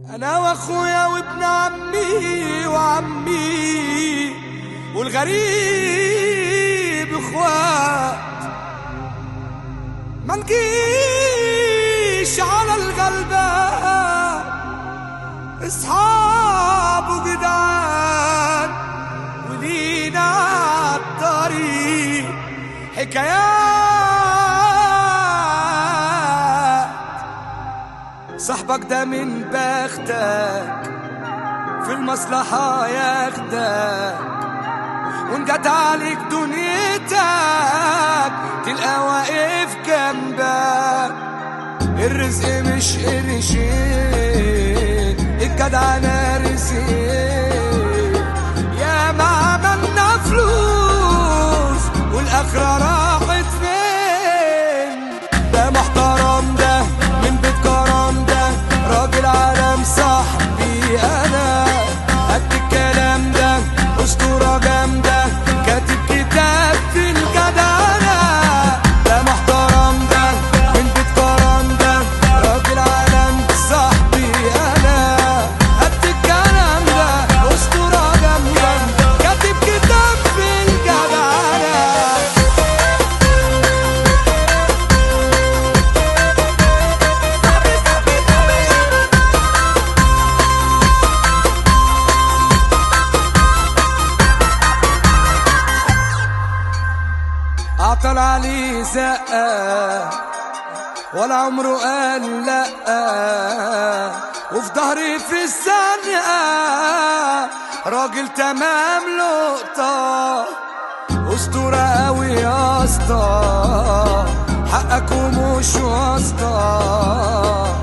انا واخويا وابن عمي وعمي والغريب اخوات ما نجيش على الغلبان اصحاب وجدعان ولينا عالطريق حكايات صاحبك ده من بختك في المصلحة ياخدك وان جت عليك دنيتك تلقى واقف جنبك الرزق مش قرشين الجدعنة رزقين يا ما عملنا فلوس والاخرة راحت فين ده محترم ده من بيت كرم ده راجل عالم صاحبي انا قد الكلام ده اسطورة جامدة كاتب كتاب في الجدعنة ده محترم ده من بيت كرم ده راجل عالم صاحبي انا قد الكلام ده اسطورة جامدة كاتب كتاب في الجدعنة عطل عليه زقة ولا عمره قال لأ وفي ظهري في الزنقة راجل تمام لقطة أسطورة أوي يا اسطى حقك ومش واسطة